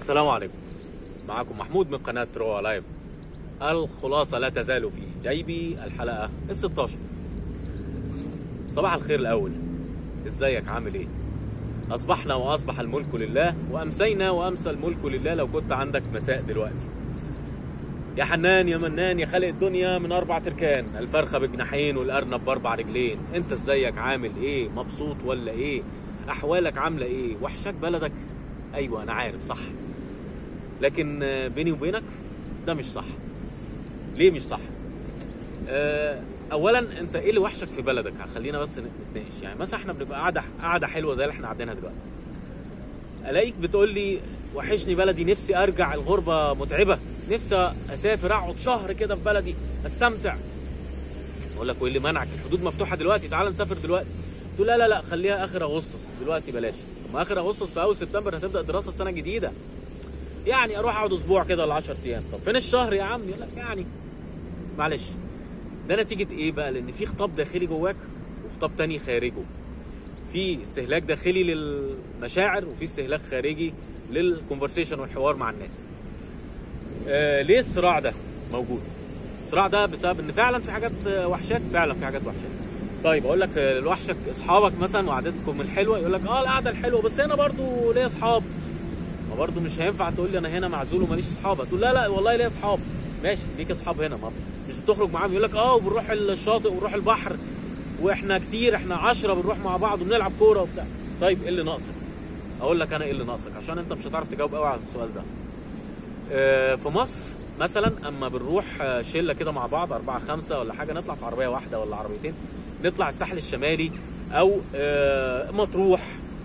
السلام عليكم معكم محمود من قناة روا لايف الخلاصة لا تزال في جيبي الحلقة ال 16 صباح الخير الأول ازيك عامل ايه أصبحنا وأصبح الملك لله وأمسينا وأمسى الملك لله لو كنت عندك مساء دلوقتي يا حنان يا منان يا خالق الدنيا من أربع تركان الفرخة بجناحين والأرنب بأربع رجلين أنت ازيك عامل ايه مبسوط ولا ايه أحوالك عاملة ايه وحشك بلدك أيوة أنا عارف صح لكن آه، بيني وبينك ده مش صح ليه مش صح آه، اولا انت ايه اللي وحشك في بلدك خلينا بس نتناقش يعني مثلا احنا بنبقى قاعده قاعده حلوه زي اللي احنا قاعدينها دلوقتي الاقيك بتقول لي وحشني بلدي نفسي ارجع الغربه متعبه نفسي اسافر اقعد شهر كده في بلدي استمتع اقول لك وايه اللي منعك الحدود مفتوحه دلوقتي تعال نسافر دلوقتي تقول لا لا لا خليها اخر اغسطس دلوقتي بلاش طب ما اخر اغسطس في اول سبتمبر هتبدا دراسه السنه الجديده يعني اروح اقعد اسبوع كده ولا 10 ايام طب فين الشهر يا عم يقول لك يعني معلش ده نتيجه ايه بقى لان في خطاب داخلي جواك وخطاب تاني خارجه في استهلاك داخلي للمشاعر وفي استهلاك خارجي للكونفرسيشن والحوار مع الناس آه ليه الصراع ده موجود الصراع ده بسبب ان فعلا في حاجات آه، وحشاك فعلا في حاجات وحشاك طيب اقول لك آه، اللي وحشك اصحابك مثلا وقعدتكم الحلوه يقول لك اه القعده الحلوه بس هنا برضو ليا اصحاب ما برضه مش هينفع تقول لي انا هنا معزول وماليش اصحاب تقول لا لا والله ليا اصحاب ماشي ليك اصحاب هنا ما مش بتخرج معاهم يقول لك اه وبنروح الشاطئ ونروح البحر واحنا كتير احنا عشرة بنروح مع بعض وبنلعب كوره وبتاع طيب ايه اللي ناقصك اقول لك انا ايه اللي ناقصك عشان انت مش هتعرف تجاوب قوي على السؤال ده آه، في مصر مثلا اما بنروح آه، شله كده مع بعض اربعه خمسه ولا حاجه نطلع في عربيه واحده ولا عربيتين نطلع الساحل الشمالي او آه، مطروح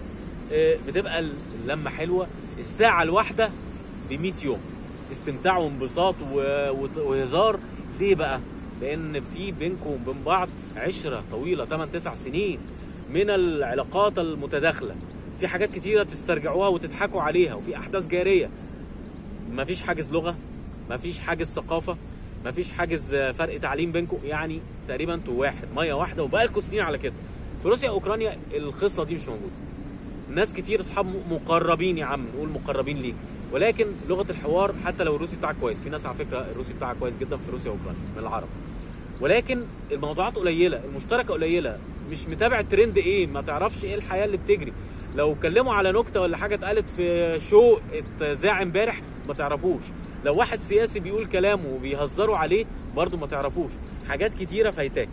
آه، بتبقى اللمه حلوه الساعه الواحده ب 100 يوم استمتاع وانبساط و- وت- وهزار ليه بقى؟ لان في بينكم وبين بعض عشره طويله 8 9 سنين من العلاقات المتداخله في حاجات كتيره تسترجعوها وتضحكوا عليها وفي احداث جاريه مفيش حاجز لغه مفيش حاجز ثقافه مفيش حاجز آه، فرق تعليم بينكم يعني تقريبا انتوا واحد ميه واحده وبقالكم سنين على كده في روسيا واوكرانيا الخصله دي مش موجوده ناس كتير اصحاب مقربين يا عم نقول مقربين ليك ولكن لغه الحوار حتى لو الروسي بتاعك كويس في ناس على فكره الروسي بتاعها كويس جدا في روسيا واوكرانيا من العرب ولكن الموضوعات قليله المشتركه قليله مش متابع الترند ايه ما تعرفش ايه الحياه اللي بتجري لو كلموا على نكته ولا حاجه اتقالت في شو اتذاع امبارح ما تعرفوش لو واحد سياسي بيقول كلامه وبيهزروا عليه برضه ما تعرفوش حاجات كتيره فايتاك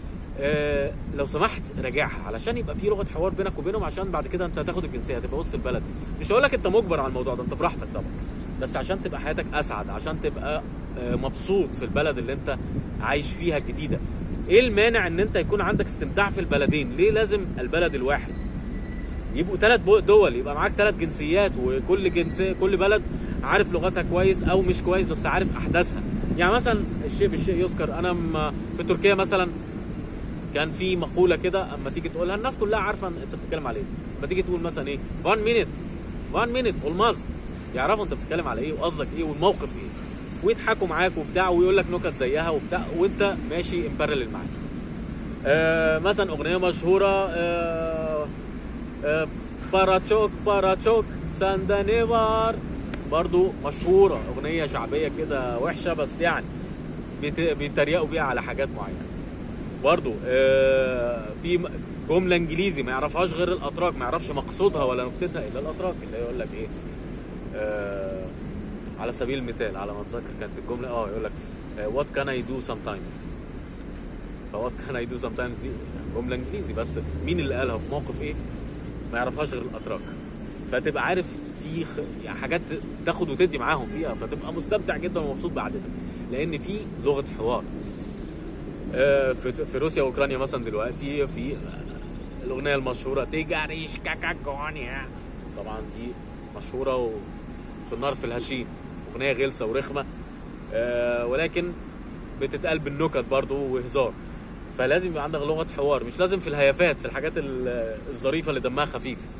آه، لو سمحت راجعها علشان يبقى في لغه حوار بينك وبينهم عشان بعد كده انت هتاخد الجنسيه هتبقى وسط البلد مش هقول لك انت مجبر على الموضوع ده انت براحتك طبعا بس عشان تبقى حياتك اسعد عشان تبقى آه، مبسوط في البلد اللي انت عايش فيها الجديده ايه المانع ان انت يكون عندك استمتاع في البلدين ليه لازم البلد الواحد يبقوا ثلاث دول يبقى معاك ثلاث جنسيات وكل جنسيه كل بلد عارف لغتها كويس او مش كويس بس عارف احداثها يعني مثلا الشيء بالشيء يذكر انا م- في تركيا مثلا كان في مقوله كده اما تيجي تقولها الناس كلها عارفه ان انت بتتكلم على ايه اما تيجي تقول مثلا ايه 1 مينيت 1 مينيت olmaz يعرفوا انت بتتكلم على ايه وقصدك ايه والموقف ايه ويضحكوا معاك وبتاع ويقول لك نكت زيها وبتاع وانت ماشي امبارل معاك آه مثلا اغنيه مشهوره آه آه باراتشوك باراتشوك ساندانيفار برضو مشهوره اغنيه شعبيه كده وحشه بس يعني بيت- بيتريقوا بيها على حاجات معينه برضو آه، في م- جمله انجليزي ما يعرفهاش غير الاتراك ما يعرفش مقصودها ولا نكتتها الا الاتراك اللي يقول لك ايه آه، على سبيل المثال على ما اتذكر كانت الجمله اه يقول لك وات كان اي دو سام تايمز فوات كان اي دو سام تايمز دي جمله انجليزي بس مين اللي قالها في موقف ايه ما يعرفهاش غير الاتراك فتبقى عارف في خ... يعني حاجات تاخد وتدي معاهم فيها فتبقى مستمتع جدا ومبسوط بقعدتك لان في لغه حوار آه، في في روسيا واوكرانيا مثلا دلوقتي في الاغنيه المشهوره تيجاريش كاكاكونيا طبعا دي مشهوره وفي النار في الهشيم اغنيه غلسه ورخمه آه، ولكن بتتقال بالنكت برضو وهزار فلازم يبقى عندك لغه حوار مش لازم في الهيافات في الحاجات ال- الظريفه اللي دمها خفيف